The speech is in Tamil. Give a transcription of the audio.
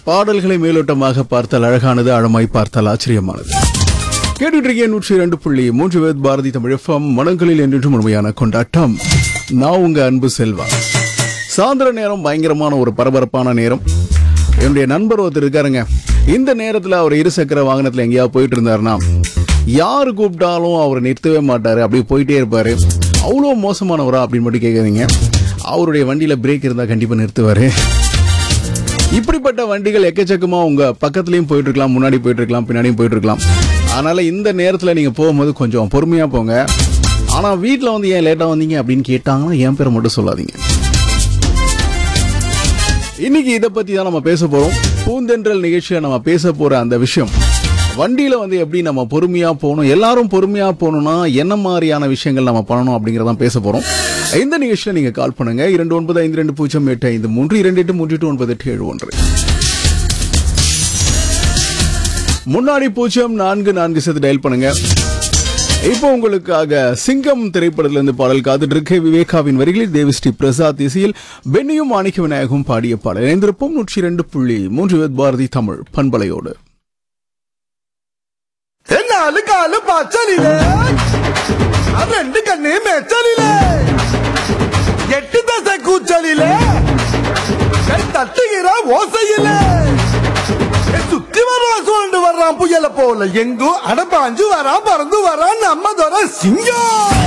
பாடல்களை மேலோட்டமாக பார்த்தால் அழகானது ஆழமாய் பார்த்தால் ஆச்சரியமானது கேட்டுட்டு இருக்கேன் நூற்றி இரண்டு புள்ளி மூன்று வேத் பாரதி தமிழ் எஃப்எம் மனங்களில் என்றும் உண்மையான கொண்டாட்டம் நான் உங்க அன்பு செல்வா சாயந்தர நேரம் பயங்கரமான ஒரு பரபரப்பான நேரம் என்னுடைய நண்பர் ஒருத்தர் இருக்காருங்க இந்த நேரத்தில் அவர் இருசக்கர வாகனத்தில் எங்கேயாவது போயிட்டு இருந்தாருன்னா யாரு கூப்பிட்டாலும் அவர் நிறுத்தவே மாட்டாரு அப்படியே போயிட்டே இருப்பாரு அவ்வளோ மோசமானவரா அப்படின்னு மட்டும் கேட்காதீங்க அவருடைய வண்டியில பிரேக் இருந்தா கண்டிப்பா நிறுத்துவாரு இப்படிப்பட்ட வண்டிகள் எக்கச்சக்கமா உங்க பக்கத்துலயும் போயிட்டு இருக்கலாம் முன்னாடி போயிட்டு இருக்கலாம் பின்னாடியும் போயிட்டு இருக்கலாம் அதனால இந்த நேரத்துல நீங்க போகும்போது கொஞ்சம் பொறுமையா போங்க ஆனா வீட்ல வந்து ஏன் லேட்டா வந்தீங்க அப்படின்னு கேட்டாங்கன்னா என் பேரை மட்டும் சொல்லாதீங்க இன்னைக்கு இதை பத்தி தான் நம்ம பேச போறோம் பூந்தென்றல் நிகழ்ச்சியில நம்ம பேச போற அந்த விஷயம் வண்டியில வந்து எப்படி நம்ம பொறுமையா போகணும் எல்லாரும் பொறுமையா போகணும்னா என்ன மாதிரியான விஷயங்கள் நம்ம பண்ணணும் அப்படிங்கறதான் பேச போறோம் இந்த நிகழ்ச்சியில நீங்க கால் பண்ணுங்க இரண்டு ஒன்பது ஐந்து ரெண்டு பூஜ்ஜியம் எட்டு ஐந்து மூன்று இரண்டு எட்டு மூன்று எட்டு ஒன்பது எட்டு ஏழு ஒன்று முன்னாடி பூஜ்ஜியம் நான்கு நான்கு சேர்த்து டயல் பண்ணுங்க இப்போ உங்களுக்காக சிங்கம் திரைப்படத்துல இருந்து பாடல் காத்துட்டு இருக்கு விவேகாவின் வரிகளில் தேவிஸ்ரீ பிரசாத் இசையில் பென்னியும் மாணிக்க விநாயகம் பாடிய பாடல் இணைந்திருப்போம் நூற்றி இரண்டு புள்ளி மூன்று வித் பாரதி தமிழ் பண்பலையோடு നാല് കാല് പച്ചലില് ആ രണ്ട് കണ്ണ് മെച്ചലില് എട്ട് ദശ കൂച്ചലില് தட்டுகிற ஓசையில சுத்தி வர்றான் சுழண்டு வர்றான் புயல போல எங்கும் அடப்பாஞ்சு வரான் பறந்து வரான் நம்ம தர சிங்கம்